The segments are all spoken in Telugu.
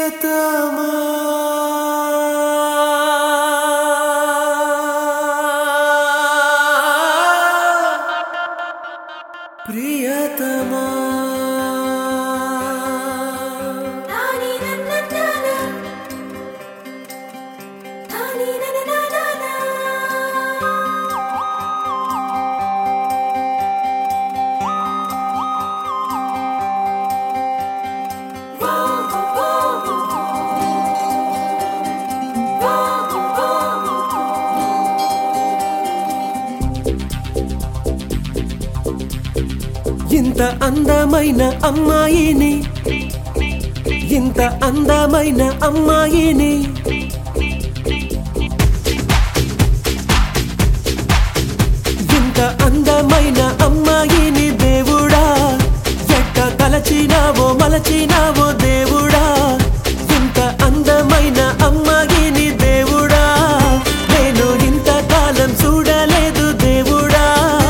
ప్రియతమా ప్రియతమా తాని నన్న తానా తాని నన్న నానా వా వా వా వా ఇంత అందమైన అమ్మాయిని ఇంత అందమైన అమ్మాయిని ఇంత అందమైన అమ్మాయిని దేవుడా ఎట్ట తలచినావో మలచినావో దేవుడా ఇంత అందమైన అమ్మాయిని దేవుడా నేను ఇంతకాలం చూడలేదు దేవుడా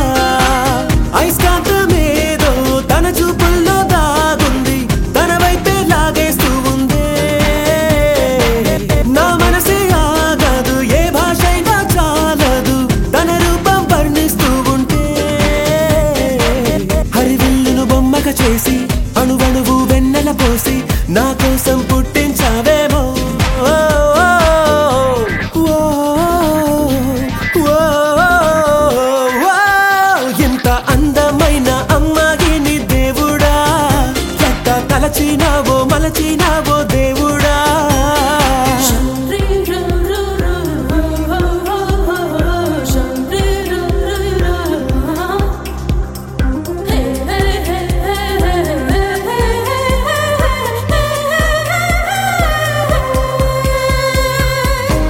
ఐస్కాంతమేదో తన చూపుల్లో దాగుంది తన వైపే లాగేస్తూ ఉందే నా మనసే ఆగదు ఏ భాషైనా చాలదు తన రూపం వర్ణిస్తూ ఉంటే హరివిల్లును బొమ్మక చేసి అణువణువు వెన్నెల పోసి నా కోసం పుట్టించావేమో ఓ, ఓ, ఓ, ఓ, ఇంత అందమైన అమ్మాయిని దేవుడా ఎట్ట తలచినావో మలచినావో దేవుడా రీ రు రు రు షంరి రు రు రు హే హే హే హే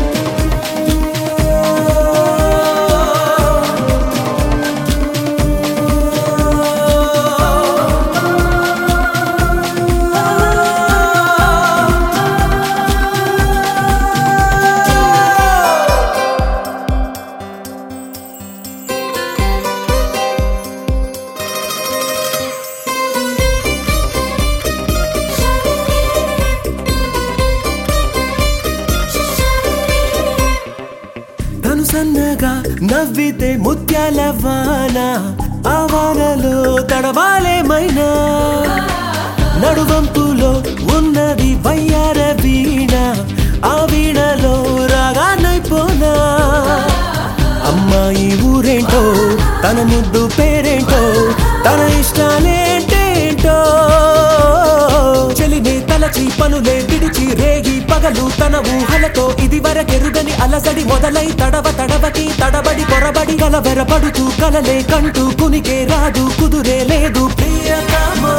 తను సన్నగా నవ్వితే ముత్యాల వాన ఆ వానలో తడవాలేమైనా నడువంపులో ఉన్నది వయ్యార వీణ ఆ వీణలో రాగానైపోనా అమ్మాయి ఊరేంటో తన ముద్దు పేరేంటో తన ఇష్టాలేంటేంటో చెలినే తలచి పనులే విడిచి రేగి పగలు తన ఊహలతో ఇది వరకెరుగని అలసడి మొదలై తడవ తడవకి తడబడి పొరబడి కలవెరపడుతూ కలలే కంటూ కునికే రాదు కుదురే లేదు ప్రియతమా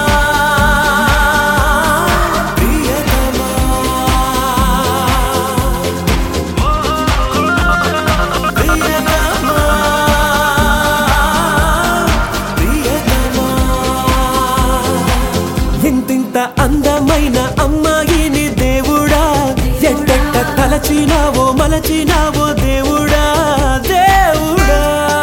ప్రియతమా ప్రియతమా ప్రియతమా ఇంతింత అందమైన అమ్మాయిని దేవుడా ఎట్టెట్ట తలచినావో మలచినావో దేవుడా దేవుడా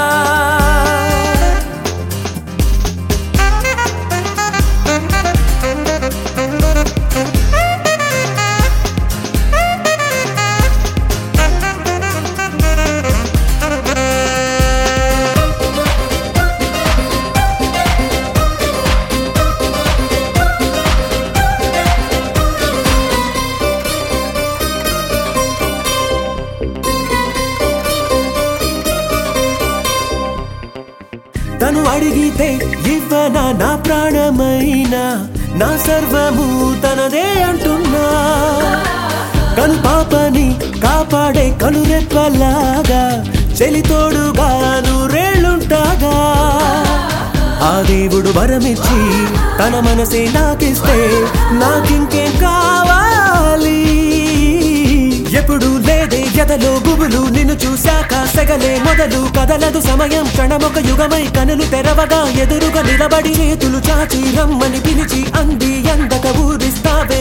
తను అడిగితే ఇవ్వనా నా ప్రాణమైన నా సర్వము తనదే అంటున్నా కను పాపని కాపాడే కనురెప్పలాగా చెలితోడుగా నూరేళ్ళుంటాగా ఆ దేవుడు వరమిచ్చి తన మనసే నాకిస్తే నాకింకేం కావాలి ఎప్పుడు లేదే ఎదలో గుబులు నిన్ను చూశాక సెగలే మొదలు కదలదు సమయం క్షణమొక యుగమై కనులు తెరవగా ఎదురుగా నిలబడి చేతులు చాచి రమ్మని పిలిచి అంది అందక ఊరిస్తావే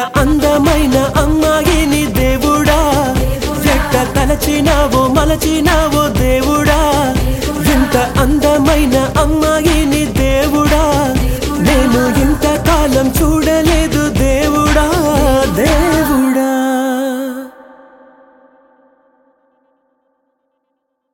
అందమైన అమ్మాయిని దేవుడా ఎట్ట తలచినావో మలచినావో దేవుడా ఎంత అందమైన అమ్మాయిని దేవుడా నేను ఇంతకాలం చూడ